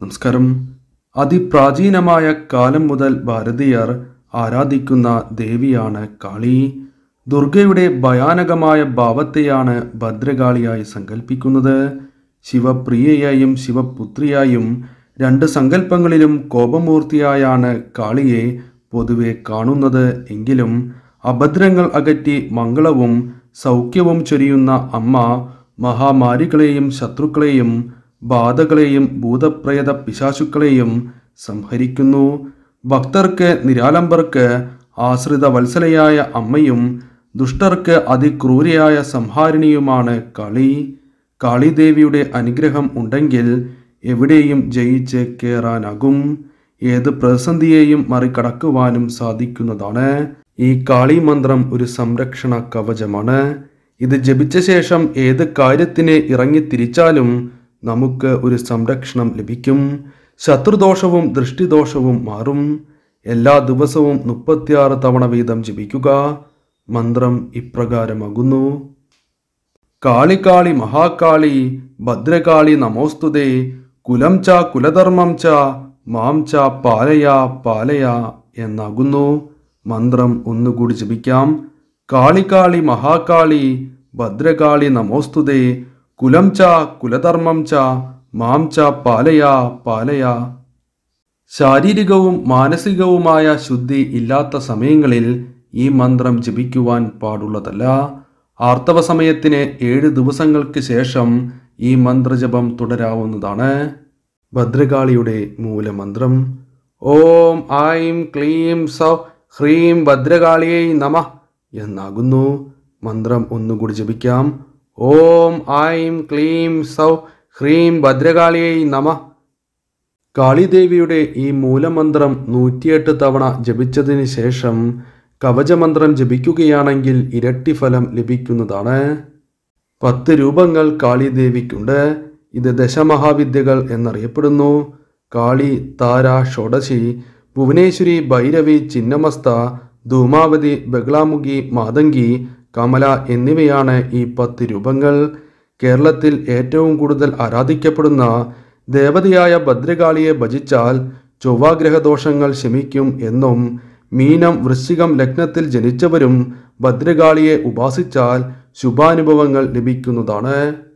നമസ്കാരം അതിപ്രാചീനമായ കാലം മുതൽ ഭാരതീയർ ആരാധിക്കുന്ന ദേവിയാണ് കാളി ദുർഗയുടെ ഭയാനകമായ ഭാവത്തെയാണ് ഭദ്രകാളിയായി സങ്കല്പിക്കുന്നത് ശിവപ്രിയയായും ശിവപുത്രിയായും രണ്ട് സങ്കല്പങ്ങളിലും കോപമൂർത്തിയായാണ് കാളിയെ പൊതുവെ കാണുന്നത് എങ്കിലും അഭദ്രങ്ങൾ അകറ്റി മംഗളവും സൗഖ്യവും ചൊരിയുന്ന അമ്മ മഹാമാരികളെയും ശത്രുക്കളെയും ബാധകളെയും ഭൂതപ്രേത പിശാചുക്കളെയും സംഹരിക്കുന്നു ഭക്തർക്ക് നിരാലംബർക്ക് ആശ്രിത വത്സലയായ അമ്മയും ദുഷ്ടർക്ക് അതിക്രൂരയായ സംഹാരിണിയുമാണ് കാളി കാളിദേവിയുടെ അനുഗ്രഹം ഉണ്ടെങ്കിൽ എവിടെയും ജയിച്ച് കയറാനാകും ഏത് പ്രതിസന്ധിയെയും മറികടക്കുവാനും സാധിക്കുന്നതാണ് ഈ കാളി മന്ത്രം ഒരു സംരക്ഷണ കവചമാണ് ഇത് ജപിച്ച ശേഷം ഏത് കാര്യത്തിന് ഇറങ്ങി തിരിച്ചാലും നമുക്ക് ഒരു സംരക്ഷണം ലഭിക്കും ശത്രുദോഷവും ദൃഷ്ടിദോഷവും മാറും എല്ലാ ദിവസവും മുപ്പത്തിയാറ് തവണ വീതം ജപിക്കുക മന്ത്രം ഇപ്രകാരമാകുന്നു കാളികാളി മഹാകാളി ഭദ്രകാളി നമോസ്തുതേ കുലം ച കുലധർമ്മം ച മാം ച പാലയ പാലയ എന്നാകുന്നു മന്ത്രം ഒന്നുകൂടി ജപിക്കാം കാളികാളി മഹാകാളി ഭദ്രകാളി നമോസ്തുതേ കുലം ച കുലധർമ്മം ച മാം ച പാലയ പാലയ ശാരീരികവും മാനസികവുമായ ശുദ്ധി ഇല്ലാത്ത സമയങ്ങളിൽ ഈ മന്ത്രം ജപിക്കുവാൻ പാടുള്ളതല്ല ആർത്തവ സമയത്തിന് ഏഴ് ദിവസങ്ങൾക്ക് ശേഷം ഈ മന്ത്രജപം തുടരാവുന്നതാണ് ഭദ്രകാളിയുടെ മൂലമന്ത്രം ഓം ഐം ക്ലീം സൗ ഹ്രീം ഭദ്രകാളിയെ നമ എന്നാകുന്നു മന്ത്രം ഒന്നുകൂടി ജപിക്കാം ഓം ഐം ക്ലീം സൗ ഹ്രീം ഭദ്രകാളിയെ നമ കാളിദേവിയുടെ ഈ മൂലമന്ത്രം നൂറ്റിയെട്ട് തവണ ജപിച്ചതിന് ശേഷം കവചമന്ത്രം ജപിക്കുകയാണെങ്കിൽ ഇരട്ടി ഫലം ലഭിക്കുന്നതാണ് പത്ത് രൂപങ്ങൾ കാളിദേവിക്കുണ്ട് ഇത് ദശമഹാവിദ്യകൾ എന്നറിയപ്പെടുന്നു കാളി താര ഷോഡശി ഭുവനേശ്വരി ഭൈരവി ചിന്നമസ്ത ധൂമാവതി ബഗ്ലാമുഖി മാതങ്കി കമല എന്നിവയാണ് ഈ പത്ത് രൂപങ്ങൾ കേരളത്തിൽ ഏറ്റവും കൂടുതൽ ആരാധിക്കപ്പെടുന്ന ദേവതയായ ഭദ്രകാളിയെ ഭജിച്ചാൽ ചൊവ്വാഗ്രഹദോഷങ്ങൾ ശമിക്കും എന്നും മീനം വൃശ്ചികം ലഗ്നത്തിൽ ജനിച്ചവരും ഭദ്രകാളിയെ ഉപാസിച്ചാൽ ശുഭാനുഭവങ്ങൾ ലഭിക്കുന്നതാണ്